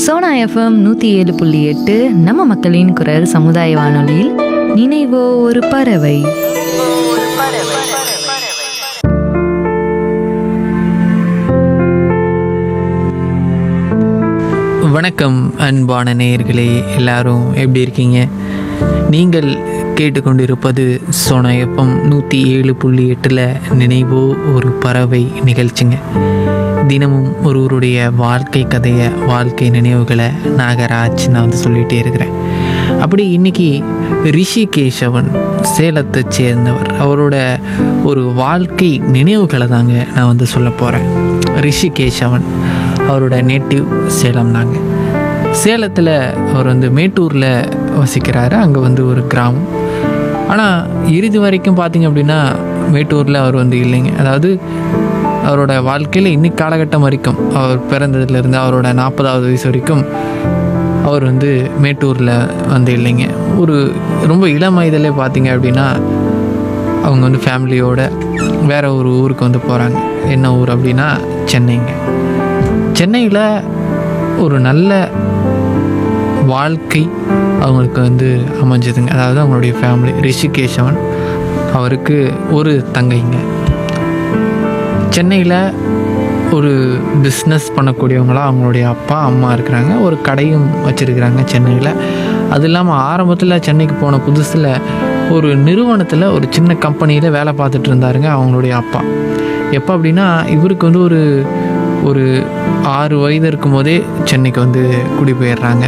Sona FM நூற்றி ஏழு புள்ளி எட்டு நம்ம மக்களின் குரல் சமுதாய வானொலியில் நினைவோ ஒரு பறவை வணக்கம் அன்பான நேயர்களே எல்லாரும் எப்படி இருக்கீங்க நீங்கள் கேட்டுக்கொண்டிருப்பது சோனாயப்பம் நூற்றி ஏழு புள்ளி எட்டில் நினைவோ ஒரு பறவை நிகழ்ச்சிங்க தினமும் ஒருவருடைய வாழ்க்கை கதையை வாழ்க்கை நினைவுகளை நாகராஜ் நான் வந்து சொல்லிகிட்டே இருக்கிறேன் அப்படி இன்னைக்கு ரிஷி கேசவன் சேலத்தை சேர்ந்தவர் அவரோட ஒரு வாழ்க்கை நினைவுகளை தாங்க நான் வந்து சொல்ல போகிறேன் ரிஷி கேசவன் அவரோட நேட்டிவ் சேலம் தாங்க சேலத்தில் அவர் வந்து மேட்டூரில் வசிக்கிறாரு அங்கே வந்து ஒரு கிராமம் ஆனால் இறுதி வரைக்கும் பார்த்தீங்க அப்படின்னா மேட்டூரில் அவர் வந்து இல்லைங்க அதாவது அவரோட வாழ்க்கையில் இன்னைக்கு காலகட்டம் வரைக்கும் அவர் பிறந்ததுலேருந்து அவரோட நாற்பதாவது வயசு வரைக்கும் அவர் வந்து மேட்டூரில் வந்து இல்லைங்க ஒரு ரொம்ப இளம் வயதிலே பார்த்தீங்க அப்படின்னா அவங்க வந்து ஃபேமிலியோட வேற ஒரு ஊருக்கு வந்து போகிறாங்க என்ன ஊர் அப்படின்னா சென்னைங்க சென்னையில் ஒரு நல்ல வாழ்க்கை அவங்களுக்கு வந்து அமைஞ்சதுங்க அதாவது அவங்களுடைய ஃபேமிலி ரிஷிகேஷவன் அவருக்கு ஒரு தங்கைங்க சென்னையில் ஒரு பிஸ்னஸ் பண்ணக்கூடியவங்களாம் அவங்களுடைய அப்பா அம்மா இருக்கிறாங்க ஒரு கடையும் வச்சுருக்கிறாங்க சென்னையில் அது இல்லாமல் ஆரம்பத்தில் சென்னைக்கு போன புதுசில் ஒரு நிறுவனத்தில் ஒரு சின்ன கம்பெனியில் வேலை பார்த்துட்டு இருந்தாருங்க அவங்களுடைய அப்பா எப்போ அப்படின்னா இவருக்கு வந்து ஒரு ஒரு ஆறு வயது இருக்கும்போதே சென்னைக்கு வந்து குடி போயிடுறாங்க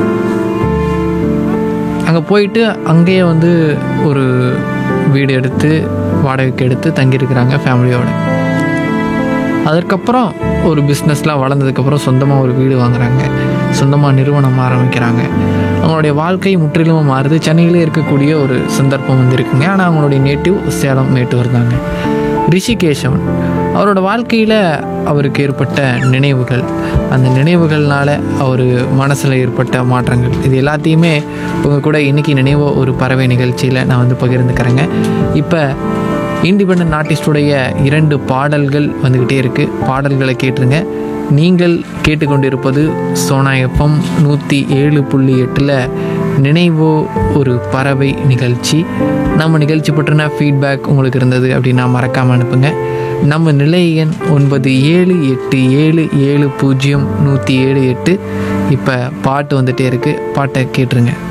அங்கே போயிட்டு அங்கேயே வந்து ஒரு வீடு எடுத்து வாடகைக்கு எடுத்து தங்கியிருக்கிறாங்க ஃபேமிலியோட அதற்கப்புறம் ஒரு பிஸ்னஸ்லாம் வளர்ந்ததுக்கப்புறம் சொந்தமாக ஒரு வீடு வாங்குறாங்க சொந்தமாக நிறுவனம் ஆரம்பிக்கிறாங்க அவங்களுடைய வாழ்க்கை முற்றிலும் மாறுது சென்னையிலே இருக்கக்கூடிய ஒரு சந்தர்ப்பம் வந்து இருக்குங்க ஆனால் அவங்களுடைய நேட்டிவ் சேலம் மேட்டூர் தாங்க ரிஷிகேஷவன் அவரோட வாழ்க்கையில் அவருக்கு ஏற்பட்ட நினைவுகள் அந்த நினைவுகள்னால அவர் மனசில் ஏற்பட்ட மாற்றங்கள் இது எல்லாத்தையுமே உங்கள் கூட இன்றைக்கி நினைவோ ஒரு பறவை நிகழ்ச்சியில் நான் வந்து பகிர்ந்துக்கிறேங்க இப்போ இண்டிபெண்ட் ஆர்டிஸ்டுடைய இரண்டு பாடல்கள் வந்துக்கிட்டே இருக்குது பாடல்களை கேட்டுருங்க நீங்கள் கேட்டுக்கொண்டிருப்பது சோனா எஃப்எம் நூற்றி ஏழு புள்ளி எட்டில் நினைவோ ஒரு பறவை நிகழ்ச்சி நம்ம நிகழ்ச்சி பற்றின ஃபீட்பேக் உங்களுக்கு இருந்தது அப்படின்னா மறக்காமல் அனுப்புங்க நம்ம நிலை எண் ஒன்பது ஏழு எட்டு ஏழு ஏழு பூஜ்ஜியம் நூற்றி ஏழு எட்டு இப்போ பாட்டு வந்துகிட்டே இருக்குது பாட்டை கேட்டுருங்க